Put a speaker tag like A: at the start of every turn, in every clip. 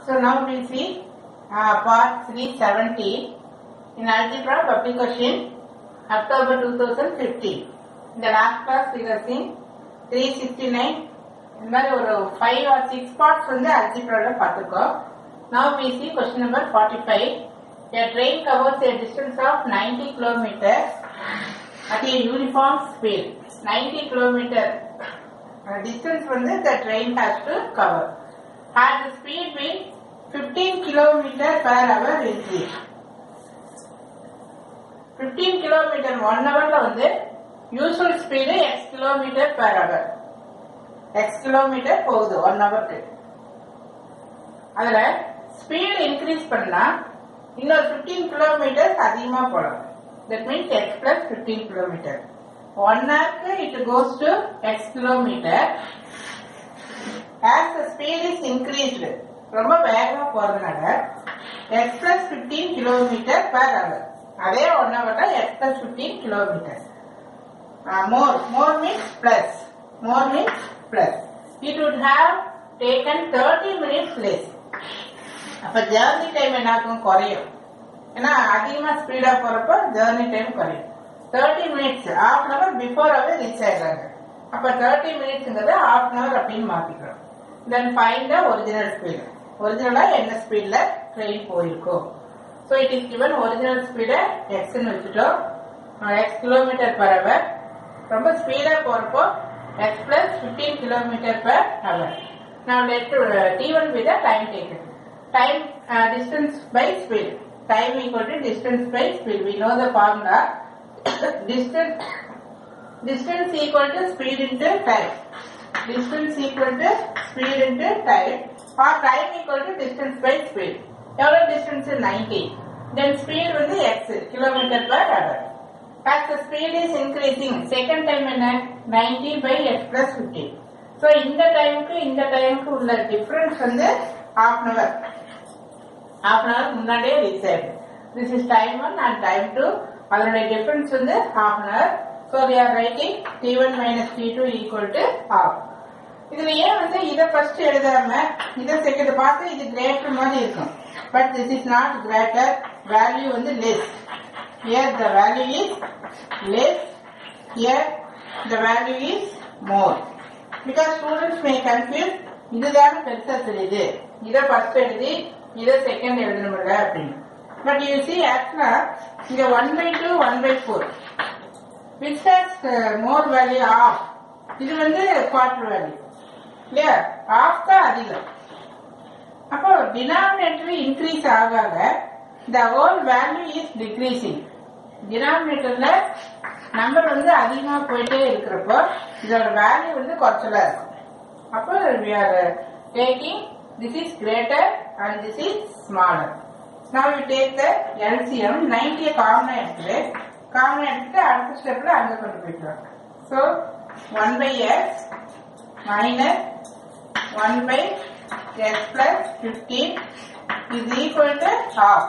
A: So now we see uh, part 370 in algebra public question October 2015. In the last class we have seen 369 இந்த மாதிரி ஒரு five R six parts வந்து அல்ஜிப்ரால பார்த்துருக்கோம் now we see question number 45 a train covers a distance of 90 kilometers at a uniform speed 90 kilometer uh, distance வந்து the train has to cover had the speed been 15 kilometer per hour increase 15 kilometer one ஹவர்ல வந்து usual speed X kilometre per hour X kilometre போகுது one ஹவருக்கு அதுல speed increase பண்ணா இன்னொரு 15 kilometres அதிகமா போகலாம் that means x plus fifteen kilometre one ஹவருக்கு it goes to x kilometre as the speed is increased ரொம்ப வேகமா போறதுனால x plus fifteen kilometre per hour அதே ஒன் ஹவர்ல x plus fifteen kilometre more more means plus more means plus it would have taken thirty minutes less அப்ப journey time என்ன ஆகும் குறையும் ஏன்னா அதிகமா ஸ்பீடா போறப்ப ஜேர்னி டைம் குறையும் thirty minutes half an our பிஃபோராகவே reach ஆயிடுறாங்க அப்ப தேர்ட்டி மினிட்ஸ்ங்கிறது ஹாஃப் அன் அவர் அப்படின்னு மாத்திக்கிறோம் then find the original speed ஒரிஜினலா என்ன ஸ்பீட்ல ட்ரெயின் போயிருக்கும் so it is given original ஸ்பீடை எக்ஸ்ன்னு வச்சுட்டோம் எக்ஸ் கிலோமீட்டர் பர் ஹவர் ரொம்ப ஸ்பீடா போறப்போ x plus fifteen kilometre per hour நான் let t one with time taken time uh, distance by speed. Time equal to distance by speed. We know the formula. distance distance equal to speed into time. Distance equal to speed into time. Or time equal to distance by speed. எவ்வளோ distance 90. Then speed வந்து x kilometer per hour. As the speed is increasing, second time என்ன 90 by x plus 15. So இந்த டைமுக்கு இந்த டைமுக்கு உள்ள difference வந்து half an hour. Half an hour முன்னாடியே ரீச் ஆயிடுது this is time one and time two அதனுடைய டிஃபரன்ஸ் வந்து half an hour so we are writing t one minus t two equal to half இதுல ஏன் வந்து இதை first எழுதாம இதை செகண்ட் பார்த்து இது கிரேட்டர் மாதிரி இருக்கும் but this is not greater value வந்து less here the value is less here the value is more because students may confuse இதுதான் பெருசா தெரியுது இதை ஃபர்ஸ்ட் எழுதி இதை செகண்ட் எழுதணும்ல அப்படின்னு பட் யூ சி ஆக்சுவலா இங்க one by two one by four which has more value of இது வந்து குவார்டர் வேல்யூ இல்லையா ஆஃப் தான் அதிகம் அப்போ டினாமினேட்டர் இன்க்ரீஸ் ஆக ஆக the whole value is decreasing டினாமினேட்டர்ல நம்பர் வந்து அதிகமா போயிட்டே இருக்கிறப்போ இதோட வேல்யூ வந்து குறைச்சலா இருக்கும் அப்போ we are uh, taking this is greater and this is smaller. Now we take the LCM 90 காமனா எடுத்துட்டு காமனா எடுத்துட்டு அடுத்த ஸ்டெப்ல அங்க கொண்டு போயிக்கலாம் so one by x minus one by x plus fifteen is equal to half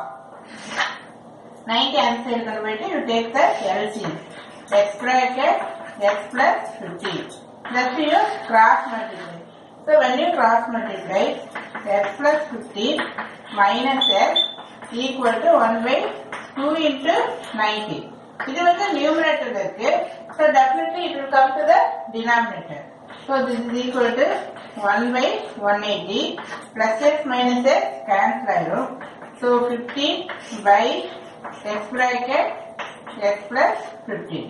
A: ninety அந்த சைடு கொண்டு போயிட்டு you take the LCM x bracket x plus fifteen Let's use cross multiply. So when you cross multiply, x plus 15 minus x equal to 1 by 2 into 90. இது வந்து numerator இருக்கு. So definitely it will come to the denominator. So this is equal to 1 by 180 plus x minus x cancel ஆயிரும். So 15 by x bracket x plus 15.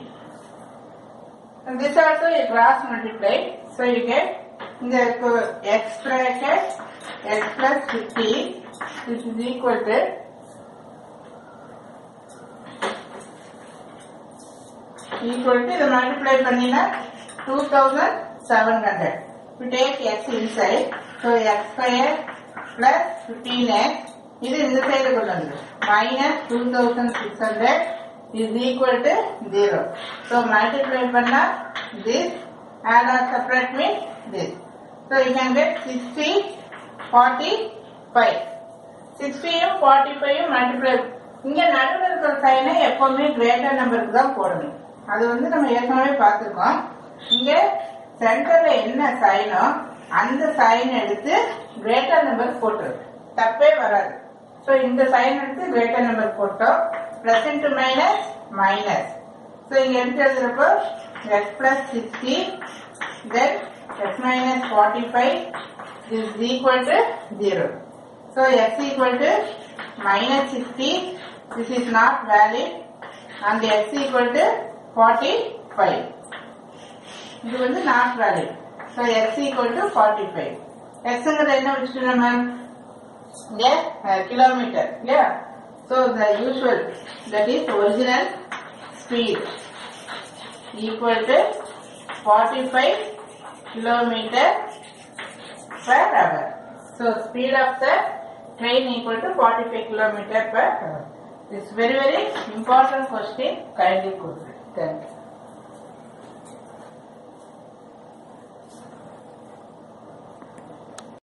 A: And this also a cross multiply. So you get the x bracket x plus 50 which is equal to equal to the multiply பண்ணினா 2700. We take x inside. So x square plus 15x இது இந்த side கொண்டு வந்து minus two thousand six hundred is equal to 0. So multiply பண்ணா this add or separate means this. So you can get 60, 45. 60 யும் 45 யும் multiply இங்க நடுவில் இருக்கிற சைனை எப்பவுமே கிரேட்டர் நம்பருக்கு தான் போடணும் அது வந்து நம்ம ஏற்கனவே பார்த்துருக்கோம் இங்க சென்டர்ல என்ன சைனோ அந்த சைன் எடுத்து கிரேட்டர் நம்பர் போட்டுரு தப்பே வராது ஸோ இந்த சைன் எடுத்து கிரேட்டர் நம்பர் போட்டோம் plus into minus minus so இங்க எடுத்து எழுதுறப்போ x plus sixty then x minus forty five is equal to zero so x equal to minus sixty this is not valid and x equal to forty five இது வந்து not valid so x equal to forty five எக்ஸுங்கிறது என்ன வச்சுட்டு நம்ம இங்க kilometre இல்லையா so the usual that is original speed equal to forty five kilometre per hour. So speed of the train equal to 45 kilometer per hour. It's very very important question. Kindly put it. Thank you.